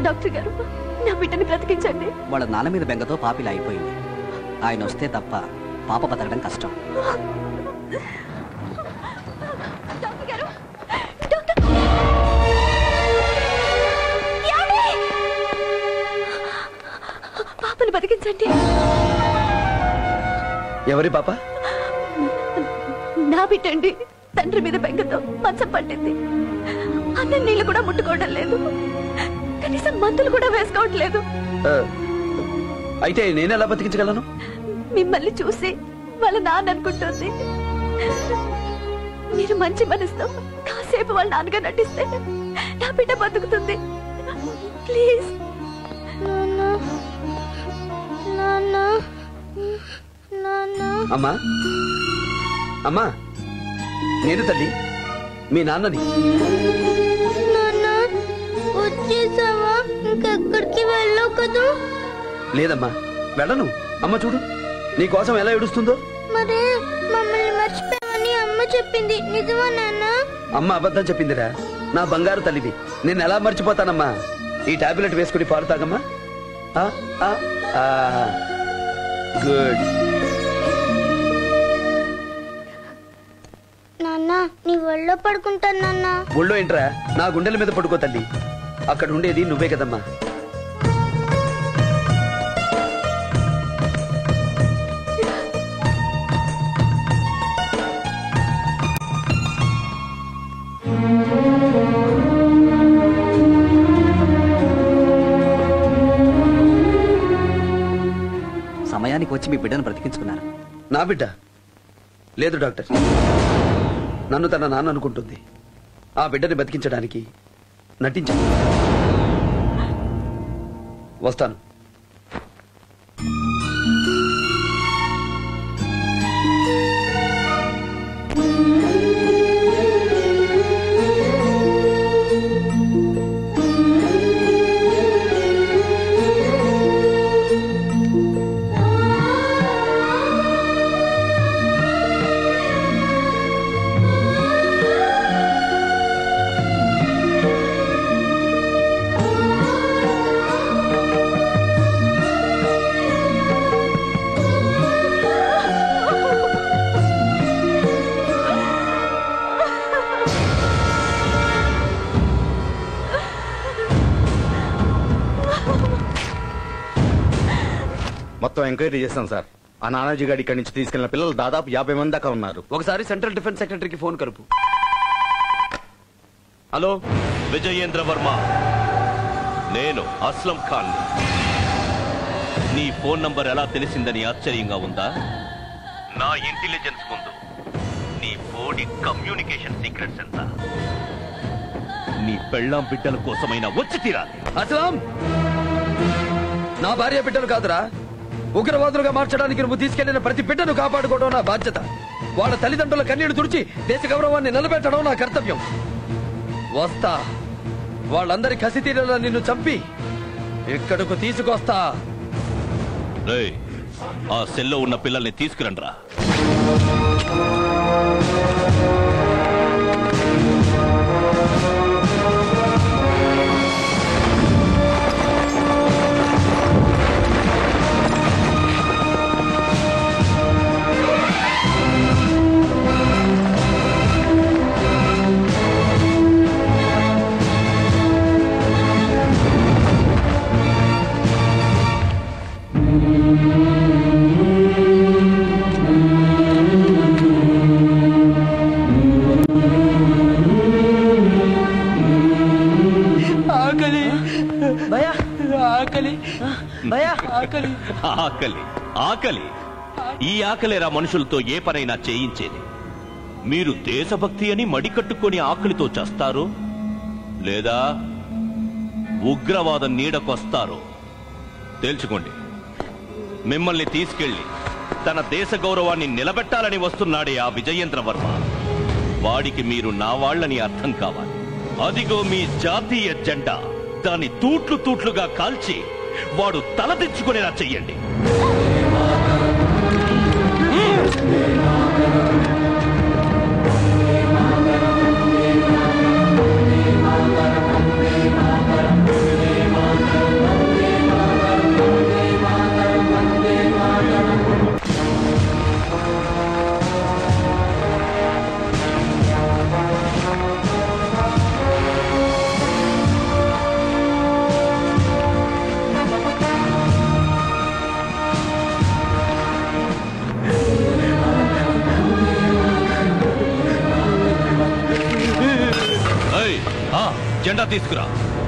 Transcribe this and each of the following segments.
Doctor గారు నా బిడ్డని బ్రతికించండి వాళ్ళ నాన్న మీద బెంగతో పాపిలా అయిపోయింది ఆయన వస్తే తప్ప పాప బతకడం కష్టం డాక్టర్ గారు డాక్టర్ ఏమండి? పాపను బతికించండి ఎవరి పాప నా బిడ్డండి తండ్రి మీద బెంగతో మంచం పట్టింది అన్న నీళ్ళు కూడా ముట్టుకోవడం లేదు కనీసం మందులు కూడా వేసుకోవట్లేదు ఆ, అయితే నేను ఎలా బతికించగలను మిమ్మల్ని చూసి వాళ్ళ నాన్న అనుకుంటుంది మీరు మంచి మనసుతో కాసేపు వాళ్ళ నాన్నగా నటిస్తే నా బిడ్డ బతుకుతుంది ప్లీజ్ అమ్మా అమ్మా నేను తల్లి మీ నాన్నని నాన్న వచ్చేసావా ఇంకెక్కడికి వెళ్ళవు కదా లేదమ్మా వెళ్ళను అమ్మ చూడు నీ కోసం ఎలా ఏడుస్తుందో మరే మమ్మల్ని మర్చిపోయావని అమ్మ చెప్పింది నిజమా నాన్న అమ్మ అబద్ధం చెప్పిందిరా నా బంగారు తల్లివి నేను ఎలా మర్చిపోతానమ్మా ఈ టాబ్లెట్ వేసుకుని పాలు తాగమ్మా ఆ, ఆ, ఆ. గుడ్ నాన్న నీ ఒళ్ళో పడుకుంటాను నాన్న ఒళ్ళో ఏంట్రా నా గుండెల మీద పడుకో తల్లి అక్కడ ఉండేది నువ్వే కదమ్మా సమయానికి వచ్చి మీ బిడ్డను బ్రతికించుకున్నారు నా బిడ్డ లేదు డాక్టర్ నన్ను తన నాన్న అనుకుంటుంది ఆ బిడ్డని బతికించడానికి నటించాను వస్తాను మొత్తం ఎంక్వైరీ చేస్తాం సార్ ఆ నానాజీ గారి ఇక్కడి నుంచి తీసుకెళ్లిన పిల్లలు దాదాపు యాభై మంది దాకా ఉన్నారు ఒకసారి సెంట్రల్ డిఫెన్స్ సెక్రటరీకి ఫోన్ కలుపు హలో విజయేంద్ర వర్మ నేను అస్లం ఖాన్ నీ ఫోన్ నంబర్ ఎలా తెలిసిందని ఆశ్చర్యంగా ఉందా నా ఇంటెలిజెన్స్ ముందు నీ బోడి కమ్యూనికేషన్ సీక్రెట్స్ ఎంత నీ పెళ్ళాం బిడ్డల కోసమైనా వచ్చి తీరాలి అసలాం నా భార్య బిడ్డలు కాదురా ఉగ్రవాదులుగా మార్చడానికి నువ్వు తీసుకెళ్లిన ప్రతి బిడ్డను కాపాడుకోవడం నా బాధ్యత వాళ్ళ తల్లిదండ్రుల కన్నీళ్లు తుడిచి దేశ గౌరవాన్ని నిలబెట్టడం నా కర్తవ్యం వస్తా వాళ్ళందరి కసి తీరేలా నిన్ను చంపి ఇక్కడకు తీసుకొస్తా రేయ్, ఆ సెల్లో ఉన్న పిల్లల్ని తీసుకురండ్రా ఆకలి భయా ఆకలి భయా ఆకలి ఆకలి ఆకలి ఈ ఆకలేరా మనుషులతో ఏ పనైనా చేయించేది మీరు దేశభక్తి అని మడికట్టుకొని ఆకలితో చస్తారో లేదా ఉగ్రవాదం నీడకొస్తారో తేల్చుకోండి మిమ్మల్ని తీసుకెళ్లి తన దేశ గౌరవాన్ని నిలబెట్టాలని వస్తున్నాడే ఆ విజయేంద్ర వర్మ వాడికి మీరు నా వాళ్ళని అర్థం కావాలి అదిగో మీ జాతీయ జెండా దాన్ని తూట్లు తూట్లుగా కాల్చి వాడు తలదించుకునేలా చెయ్యండి జెండా తీసుకురా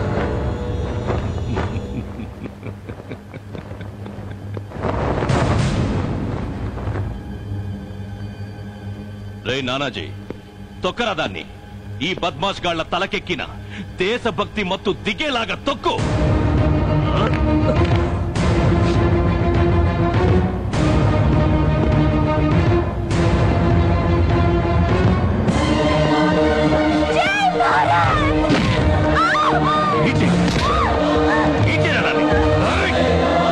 రే నానాజీ తొక్కరా దాన్ని ఈ బద్మాష్ గాళ్ల తలకెక్కిన దేశభక్తి మత్తు దిగేలాగా తొక్కు ఇటే. ఇటేరా దాన్ని. ఏయ్!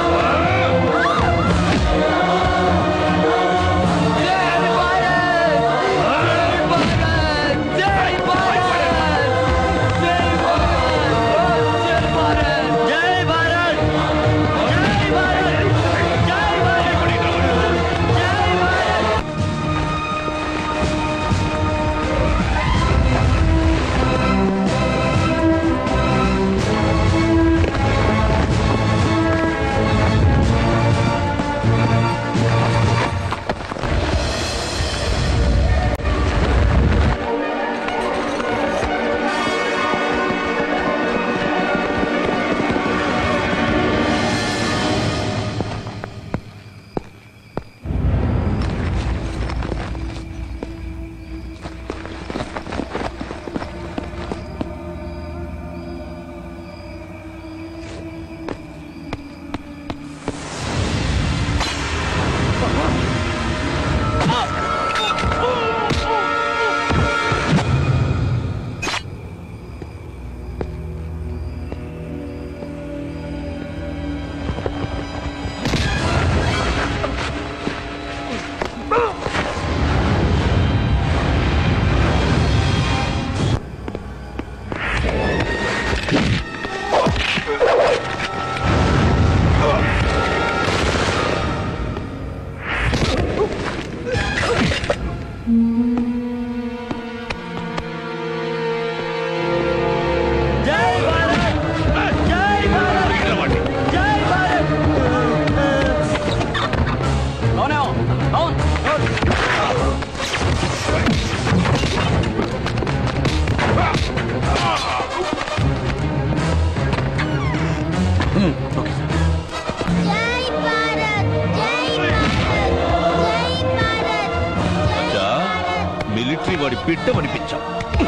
జై భారత్ జై భారత్ జై భారత్ అచ్చా, మిలిటరీ వాడి బిడ్డ అనిపించాం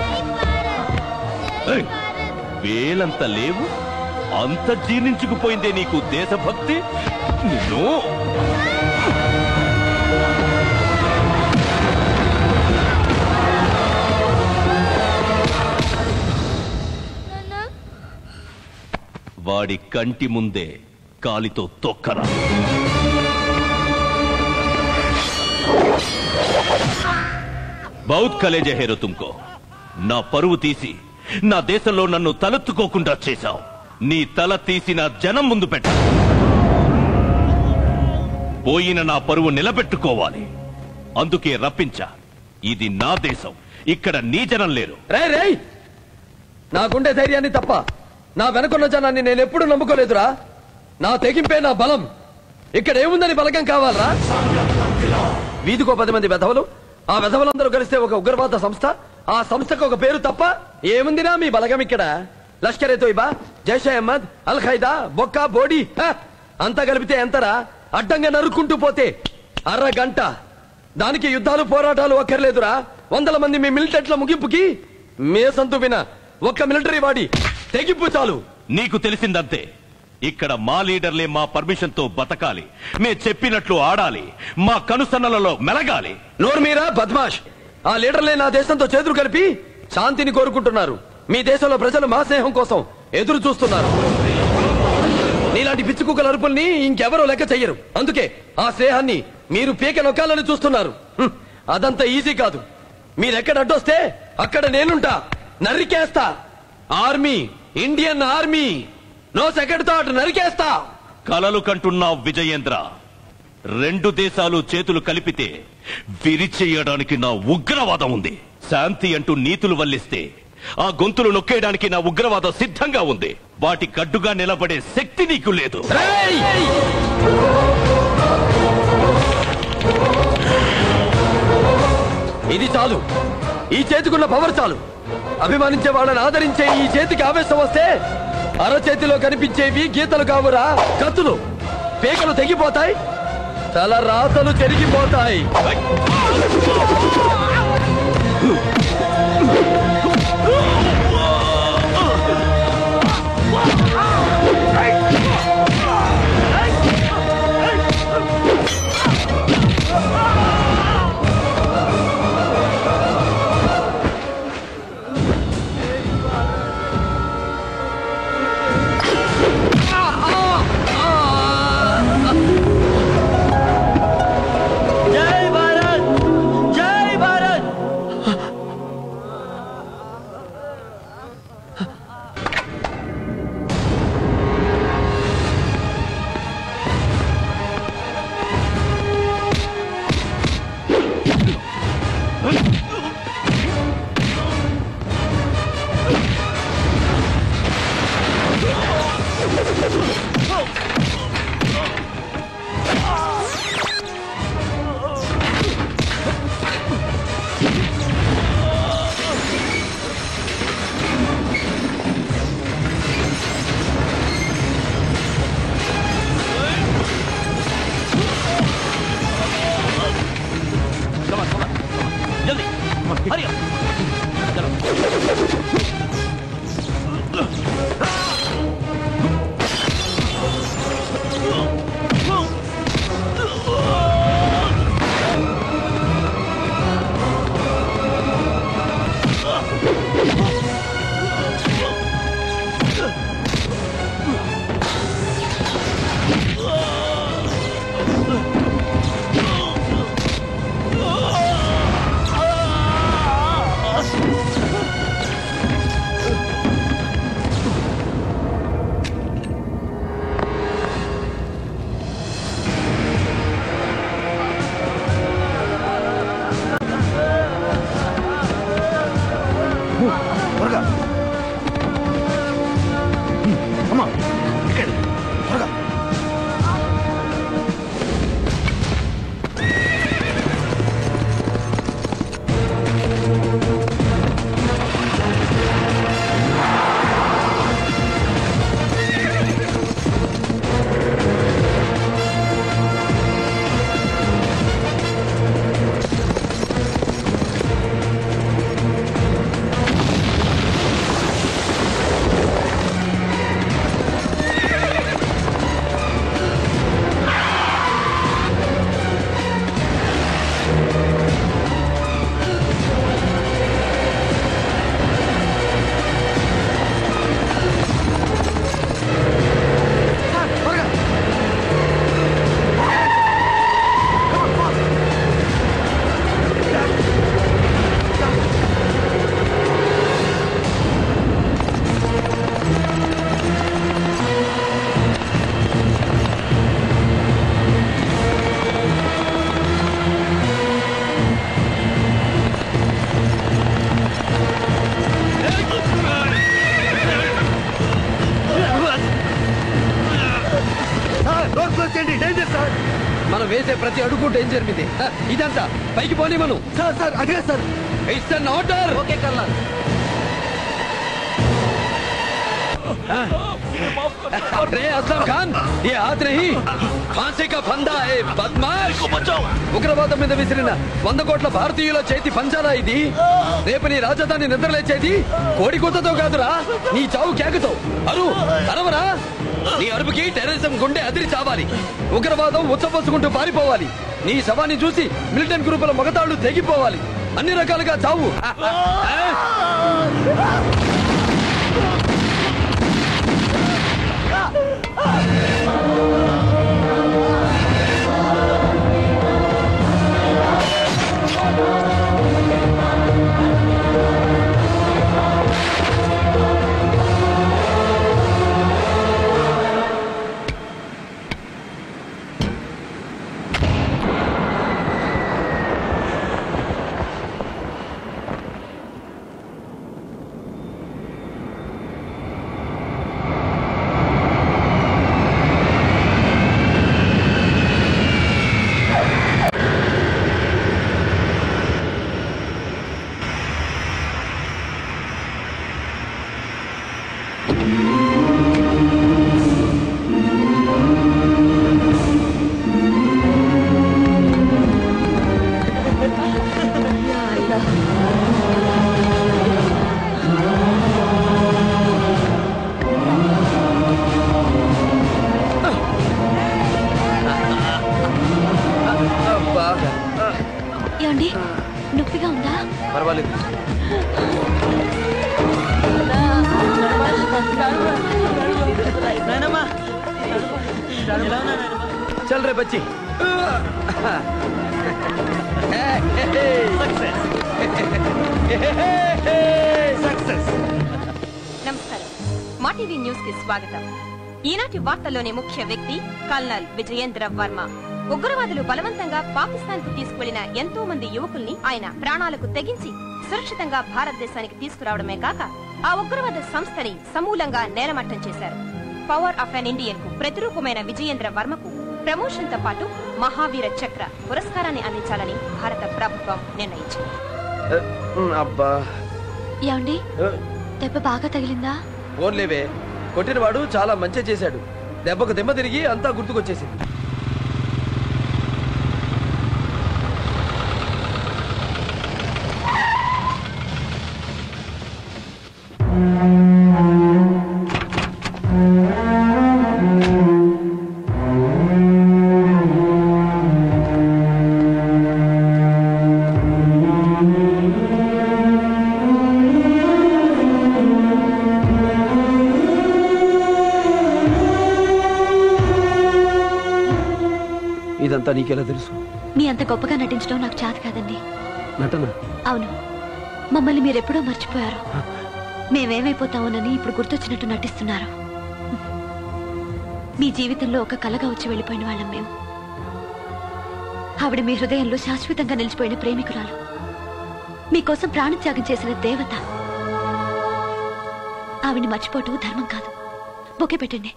ఏయ్, వేలంత లేవు అంత జీర్ణించుకుపోయిందే నీకు దేశభక్తి నిన్ను నాన్న వాడి కంటి ముందే కాలితో తొక్కరా బౌత్ కలేజే హేరో తుమ్కో నా పరువు తీసి నా దేశంలో నన్ను తలెత్తుకోకుండా చేశావు నీ తల తీసి నా జనం ముందు పెట్ట పోయిన నా పరువు నిలబెట్టుకోవాలి అందుకే రప్పించా ఇది నా దేశం ఇక్కడ నీ జనం లేరు రే రేయ్ నాకుండే ధైర్యాన్ని తప్ప నా వెనకున్న జనాన్ని నేను ఎప్పుడు నమ్ముకోలేదురా నా తెగింపే నా బలం ఇక్కడ ఏముందని బలగం కావాలరా వీధికో పది మంది వెధవలు ఆ వెధవలందరూ కలిస్తే ఒక ఉగ్రవాద సంస్థ ఆ సంస్థకు ఒక పేరు తప్ప ఏముందిరా మీ బలగం ఇక్కడ లష్కర్ ఏ తోయిబా జైషే అహ్మద్ అల్ ఖైదా బొక్క బోడీ హ! అంతా కలిపితే ఎంతరా అడ్డంగా నరుక్కుంటూ పోతే అరగంట దానికి యుద్ధాలు పోరాటాలు అక్కర్లేదురా వందల మంది మీ మిలిటెంట్ల ముగింపుకి మేసంతు విన ఒక్క మిలిటరీ వాడి తెగింపు చాలు నీకు తెలిసిందంతే ఇక్కడ మా లీడర్లే మా పర్మిషన్ తో బతకాలి మే చెప్పినట్లు ఆడాలి మా కనుసన్నలలో మెలగాలి నోర్మీరా బద్మాష్ ఆ లీడర్లే నా దేశంతో చేతులు కలిపి శాంతిని కోరుకుంటున్నారు మీ దేశంలో ప్రజలు మా స్నేహం కోసం ఎదురు చూస్తున్నారు నీలాంటి పిచ్చి కుక్కల అరుపుల్ని ఇంకెవరూ లెక్క చెయ్యరు అందుకే ఆ స్నేహాన్ని మీరు పీక నొక్కాలని చూస్తున్నారు హ్మ్, అదంత ఈజీ కాదు మీరెక్కడ అడ్డొస్తే అక్కడ నేనుంటా నరికేస్తా army Indian army no second thought నరికేస్తా కలలు కంటున్నావు విజయేంద్ర రెండు దేశాలు చేతులు కలిపితే విరిచేయడానికి నా ఉగ్రవాదం ఉంది శాంతి అంటూ నీతులు వల్లిస్తే ఆ గొంతులు నొక్కేయడానికి నా ఉగ్రవాదం సిద్ధంగా ఉంది వాటి కడ్డుగా నిలబడే శక్తి నీకు లేదు రేయ్! ఇది చాలు ఈ చేతికున్న పవర్ చాలు అభిమానించే వాళ్ళని ఆదరించే ఈ చేతికి ఆవేశం వస్తే అరచేతిలో కనిపించేవి గీతలు కావురా కత్తులు పేకలు తెగిపోతాయి తల రాతలు చెరిగిపోతాయి జై భారత్ జై భారత్ జల్దీ హరి త్వరగా అమ్మా ఇక్కడ త్వరగా డోర్ క్లోజ్ చేయండి డేంజర్ సార్ మనం వేసే ప్రతి అడుగు డేంజర్ మీదే హ, ఇదంతా పైకి పోనీ మనం సార్ సార్ అదే sir it's an order okay కల్లా अरे असलम खान ये हाथ नहीं फांसी का फंदा है बदमाश ఉగ్రవాదం మీద విసిరిన వంద కోట్ల భారతీయుల చేతి పంచాలా ఇది రేపు నీ రాజధాని నిద్రలేచేది కోడి కూతతో కాదురా నీ చావు కేకతో అరు అరవరా నీ అరుపుకి టెర్రరిజం గుండె అదిరి చావాలి ఉగ్రవాదం ఉచ్చపోసుకుంటూ పారిపోవాలి నీ శవాన్ని చూసి మిలిటెంట్ గ్రూపుల మగతాళ్లు తెగిపోవాలి అన్ని రకాలుగా చావు ఆ నాయనమ్మా ఎలా ఉన్నా నాయనమ్మా చల్ రే బచ్చి నమస్కారం మా టీవీ న్యూస్ కి స్వాగతం ఈనాటి వార్తల్లోని ముఖ్య వ్యక్తి కల్నల్ విజయేంద్ర వర్మ ఉగ్రవాదులు బలవంతంగా పాకిస్తాన్ కు తీసుకువెళ్లిన ఎంతో మంది యువకుల్ని ఆయన ప్రాణాలకు తెగించి సురక్షితంగా భారతదేశానికి తీసుకురావడమే కాక ఆ ఉగ్రవాద సంస్థని సమూలంగా నేలమట్టం చేశారు పవర్ ఆఫ్ అన్ ఇండియన్ కు ప్రతిరూపమైన విజయేంద్ర వర్మకు ప్రమోషన్ తో పాటు మహావీర చక్ర పురస్కారాన్ని అందించాలని భారత ప్రభుత్వం నిర్ణయించింది అబ్బా ఏమండి దెబ్బ బాగా తగిలిందా ఓన్లేవే కొట్టినవాడు చాలా మంచి చేశాడు దెబ్బకు దెబ్బ తిరిగి అంతా గుర్తుకొచ్చేసింది ఇదంతా నీకెలా తెలుసు మీ అంత గొప్పగా నటించడం నాకు చేత కాదండి నటన అవును మమ్మల్ని మీరెప్పుడో మర్చిపోయారు మేమేమైపోతామోనని ఇప్పుడు గుర్తొచ్చినట్టు నటిస్తున్నారు మీ జీవితంలో ఒక కలగా వచ్చి వెళ్ళిపోయిన వాళ్ళం మేము ఆవిడ మీ హృదయంలో శాశ్వతంగా నిలిచిపోయిన ప్రేమికురాలు మీకోసం ప్రాణత్యాగం చేసిన దేవత ఆవిడ్ని మర్చిపోవటం ధర్మం కాదు బొకే పెట్టండి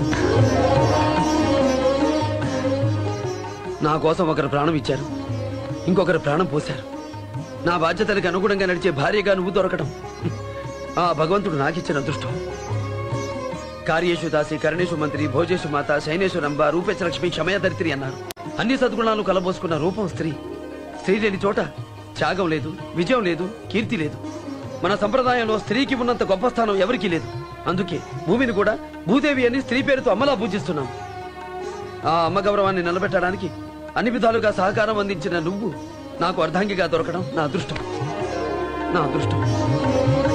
నా కోసం ఒకరు ప్రాణం ఇచ్చారు ఇంకొకరు ప్రాణం పోశారు నా బాధ్యతలకు అనుగుణంగా నడిచే భార్యగా నువ్వు దొరకడం ఆ భగవంతుడు నాకిచ్చిన అదృష్టం కార్యేషు దాసి కరణేషు మంత్రి భోజేషు మాత శైనేషు రంభ రూపేశ లక్ష్మి క్షమయ దరిత్రి అన్నారు అన్ని సద్గుణాలు కలబోసుకున్న రూపం స్త్రీ స్త్రీ లేని చోట త్యాగం లేదు విజయం లేదు కీర్తి లేదు మన సంప్రదాయంలో స్త్రీకి ఉన్నంత గొప్ప స్థానం ఎవరికీ లేదు అందుకే భూమిని కూడా భూదేవి అని స్త్రీ పేరుతో అమ్మలా పూజిస్తున్నాం ఆ అమ్మ గౌరవాన్ని నిలబెట్టడానికి అన్ని విధాలుగా సహకారం అందించిన నువ్వు నాకు అర్ధాంగిగా దొరకడం నా అదృష్టం నా అదృష్టం